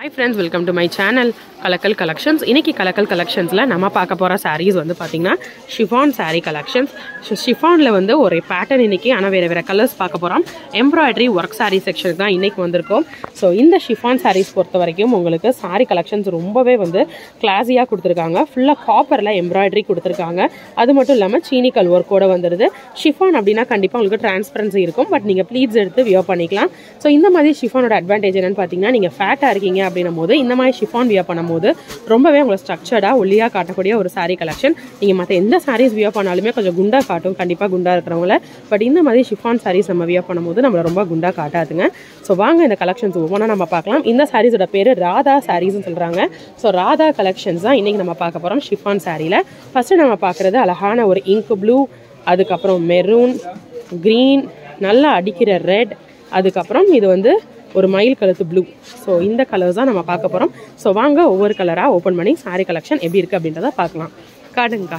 hi friends welcome to my channel Kalakkal collections இன்னைக்கு கலக்கல் கலெக்ஷன்ஸில் நம்ம பார்க்க போகிற sarees வந்து பார்த்திங்கன்னா ஷிஃபான் saree கலெக்ஷன்ஸ் ஷிஃபானில் வந்து ஒரு பேட்டர்ன் இன்னைக்கு ஆனால் வேறு வேறு கலர்ஸ் பார்க்க போகிறோம் எம்ப்ராய்டரி ஒர்க் saree செக்ஷன் தான் இன்னைக்கு வந்திருக்கோம் ஸோ இந்த ஷிஃபான் sarees பொறுத்த வரைக்கும் உங்களுக்கு saree கலெக்ஷன்ஸ் ரொம்பவே வந்து கிளாஸியாக கொடுத்துருக்காங்க ஃபுல்லாக காப்பரில் எம்ப்ராய்டரி கொடுத்துருக்காங்க அது மட்டும் இல்லாமல் சீனிக்கல் ஒர்க்கோட வந்துடுது ஷிஃபான் அப்படின்னா கண்டிப்பாக உங்களுக்கு டிரான்ஸ்பரன்சி இருக்கும் பட் நீங்கள் ப்ளீட்ஸ் எடுத்து வியர் பண்ணிக்கலாம் ஸோ இந்த மாதிரி ஷிஃபானோட அட்வான்டேஜ் என்னன்னு பார்த்தீங்கன்னா நீங்கள் ஃபேட்டாக இருக்கீங்க அப்படின்னும் போது இந்த மாதிரி ஷிஃபான் வியர் பண்ணும்போது ரொம்பவே உங்களுக்கு ஸ்ட்ரக்சர்டாக ஒல்லியாக காட்டக்கூடிய ஒரு saree கலெக்ஷன் நீங்கள் மற்ற எந்த sarees வியர் பண்ணாலுமே கொஞ்சம் குண்டாக காட்டும் கண்டிப்பாக குண்டாக இருக்கிறவங்கள பட் இந்த மாதிரி ஷிஃபான் sarees நம்ம வியர் பண்ணும்போது நம்மளை ரொம்ப குண்டாக காட்டாதுங்க ஸோ வாங்க இந்த கலெக்ஷன்ஸ் ஒவ்வொன்றா நம்ம பார்க்கலாம் இந்த சாரீஸோட பேர் ராதா சாரீஸ்னு சொல்கிறாங்க ஸோ ராதா கலெக்ஷன்ஸ் தான் இன்றைக்கி நம்ம பார்க்க போகிறோம் ஷிஃபான் சாரியில் ஃபஸ்ட்டு நம்ம பார்க்குறது அழகான ஒரு இங்க் ப்ளூ அதுக்கப்புறம் மெரூன் க்ரீன் நல்லா அடிக்கிற ரெட் அதுக்கப்புறம் இது வந்து ஒரு மயில் கழுத்து ப்ளூ ஸோ இந்த கலர்ஸ் தான் நம்ம பார்க்க போகிறோம் ஸோ வாங்க ஒவ்வொரு கலராக ஓப்பன் பண்ணி சாரீ கலெக்ஷன் எப்படி இருக்குது அப்படின்றத பார்க்கலாம் காட்டுங்கக்கா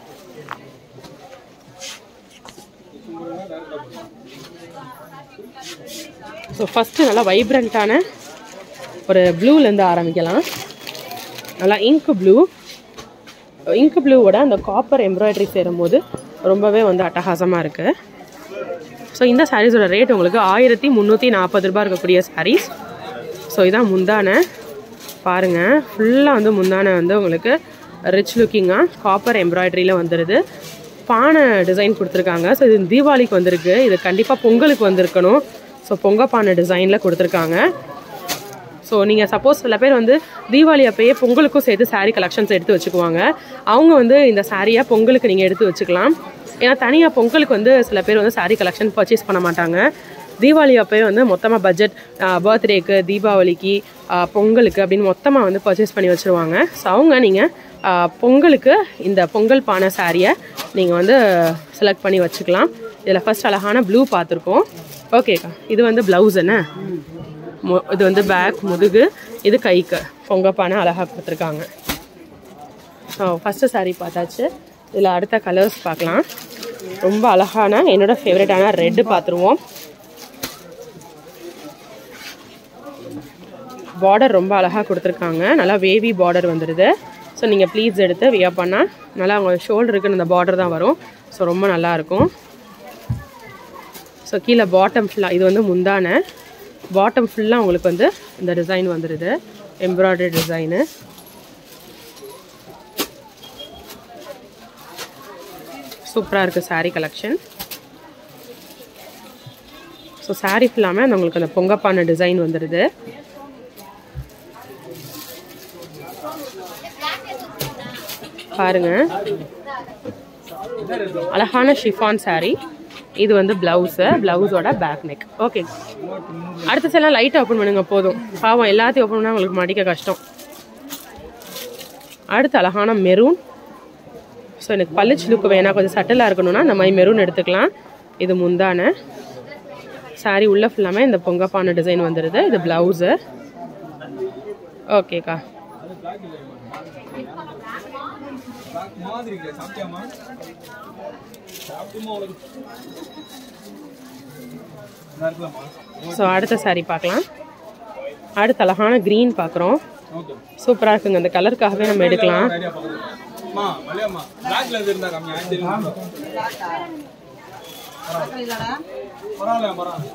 ஸோ ஃபஸ்ட்டு நல்லா வைப்ரண்ட்டான ஒரு ப்ளூலேருந்து ஆரம்பிக்கலாம் நல்லா இங்க் ப்ளூ இங்க் ப்ளூவோட அந்த காப்பர் எம்ப்ராய்டரி சேரும்போது ரொம்பவே வந்து அட்டகாசமாக இருக்குது ஸோ இந்த சாரீஸோட ரேட் உங்களுக்கு ஆயிரத்தி முந்நூற்றி நாற்பது ரூபாய் இருக்கக்கூடிய சாரீஸ் ஸோ இதான் முந்தான பாருங்கள் ஃபுல்லாக வந்து முந்தான வந்து உங்களுக்கு ரிச் லுக்கிங்காக காப்பர் எம்ப்ராய்டரியில் வந்துடுது பானை டிசைன் கொடுத்துருக்காங்க ஸோ இது தீபாவளிக்கு வந்திருக்கு இது கண்டிப்பாக பொங்கலுக்கு வந்திருக்கணும் ஸோ பொங்க பானை டிசைனில் கொடுத்துருக்காங்க ஸோ நீங்கள் சப்போஸ் சில பேர் வந்து தீபாவளி அப்பயே பொங்கலுக்கும் சேர்த்து saree கலெக்ஷன்ஸ் எடுத்து வச்சுக்குவாங்க அவங்க வந்து இந்த சாரியை பொங்கலுக்கு நீங்கள் எடுத்து வச்சுக்கலாம் ஏன்னா தனியாக பொங்கலுக்கு வந்து சில பேர் வந்து saree கலெக்ஷன் பர்ச்சேஸ் பண்ண மாட்டாங்க தீபாவளி அப்போயே வந்து மொத்தமாக பட்ஜெட் பர்த்டேக்கு தீபாவளிக்கு ஆஹ், பொங்கலுக்கு அப்படின்னு மொத்தமாக வந்து பர்ச்சேஸ் பண்ணி வச்சுருவாங்க ஸோ அவங்க நீங்கள் பொங்கலுக்கு இந்த பொங்கல் பானை சாரியை நீங்கள் வந்து செலக்ட் பண்ணி வச்சுக்கலாம் இதில் ஃபர்ஸ்ட் அழகான ப்ளூ பார்த்துருக்கோம் ஓகேக்கா இது வந்து ப்ளவுஸ் என்ன மு- இது வந்து பேக் முதுகு இது கைக்கு பொங்கப்பானை அழகாக கொடுத்துருக்காங்க ஸோ ஃபஸ்ட்டு saree பார்த்தாச்சு இதில் அடுத்த கலர்ஸ் பார்க்கலாம் ரொம்ப அழகான என்னோட ஃபேவரட்டான ரெட்டு பார்த்துருவோம் பார்டர் ரொம்ப அழகாக கொடுத்துருக்காங்க நல்லா வேவி பார்டர் வந்துடுது ஸோ நீங்கள் ப்ளீட்ஸ் எடுத்து வியர் பண்ணால் நல்லா அவங்க ஷோல்டருக்கு அந்த பார்டர் தான் வரும் ஸோ ரொம்ப நல்லாயிருக்கும் ஸோ கீழே பாட்டம் ஃபுல்லாக இது வந்து முந்தான பாட்டம் ஃபுல்லாக உங்களுக்கு வந்து இந்த டிசைன் வந்துடுது எம்ப்ராய்டரி டிசைனு சூப்பராக இருக்குது saree கலெக்ஷன் ஸோ saree ஃபுல்லாமே அந்த உங்களுக்கு அந்த பொங்கப்பான டிசைன் வந்துடுது பாருங்க அழகான ஷிஃபான் saree இது வந்து ப்ளவுஸு ப்ளவுஸோட பேக் நெக் ஓகே அடுத்த செல்லாம் லைட்டாக ஓப்பன் பண்ணுங்க போதும் பாவம் எல்லாத்தையும் ஓப்பன் பண்ணால் உங்களுக்கு மடிக்க கஷ்டம் அடுத்து அழகான மெரூன் ஸோ எனக்கு பளிச்சு லுக்கு வேணாம் கொஞ்சம் சட்டலாக இருக்கணும்னா இந்த மாதிரி மெரூன் எடுத்துக்கலாம் இது முந்தான saree உள்ள ஃபுல்லாமே இந்த பொங்கப்பான டிசைன் வந்துடுது இது ப்ளவுஸு ஓகேக்கா ஸோ அடுத்த saree பார்க்கலாம் அடுத்த அழகான க்ரீன் பார்க்குறோம் சூப்பராக இருக்குங்க அந்த கலருக்காகவே நம்ம எடுக்கலாம் அம்மா மலையம்மா பிளாக்ல எது இருந்தா கம்மியா தெரியுமா பரவாயில்ல பரவாயில்ல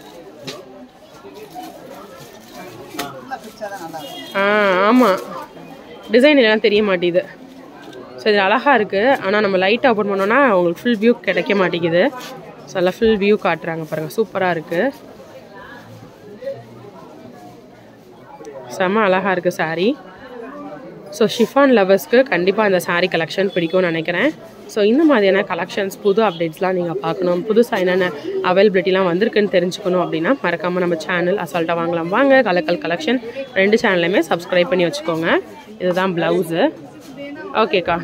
ஆ ஆமாம் டிசைன் எல்லாம் தெரிய மாட்டேங்குது ஸோ இது அழகாக இருக்குது ஆனால் நம்ம லைட்டாக ஓப்பன் பண்ணோன்னா உங்களுக்கு ஃபுல் வியூ கிடைக்க மாட்டேங்குது ஸோ எல்லாம் ஃபுல் வியூ காட்டுறாங்க பாருங்கள் சூப்பராக இருக்குது செம்ம அழகாக இருக்குது saree ஸோ ஷிஃபான் லவர்ஸ்க்கு கண்டிப்பாக இந்த saree கலெக்ஷன் பிடிக்கும்னு நினைக்கிறேன் ஸோ இந்த மாதிரியான கலெக்ஷன்ஸ் புது அப்டேட்ஸ்லாம் நீங்கள் பார்க்கணும் புதுசாக என்னென்ன அவைலபிலிட்டிலாம் வந்திருக்குன்னு தெரிஞ்சுக்கணும் அப்படின்னா மறக்காமல் நம்ம சேனல் அசால்ட்டாக வாங்கலாம் வாங்க கலக்கல் கலெக்ஷன் ரெண்டு சேனல்லையுமே சப்ஸ்கிரைப் பண்ணி வச்சுக்கோங்க இதுதான் ப்ளவுஸு ஓகேக்கா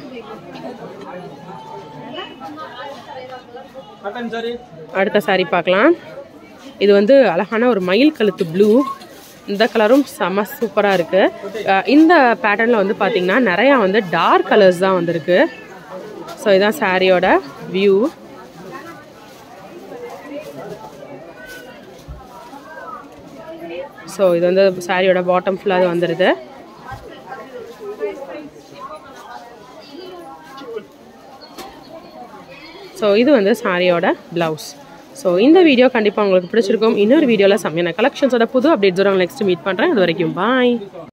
கட்டன் சாரி அடுத்த saree பார்க்கலாம் இது வந்து அழகான ஒரு மயில் கழுத்து ப்ளூ இந்த கலரும் செம சூப்பராக இருக்குது இந்த பேட்டர்னில் வந்து பார்த்திங்கன்னா நிறையா வந்து டார்க் கலர்ஸ் தான் வந்திருக்கு ஸோ இதான் சாரியோட வியூ ஸோ இது வந்து சாரியோட பாட்டம் ஃபுல்லாக வந்துடுது ஸோ இது வந்து சாரியோட ப்ளவுஸ் ஸோ இந்த வீடியோ கண்டிப்பாக உங்களுக்கு பிடிச்சிருக்கும் இன்னொரு வீடியோவில் செம்மையான கலெக்ஷன்ஸோட புது அப்டேட்ஸோட உங்களை நெக்ஸ்ட் மீட் பண்ணுறேன் அது வரைக்கும் பாய்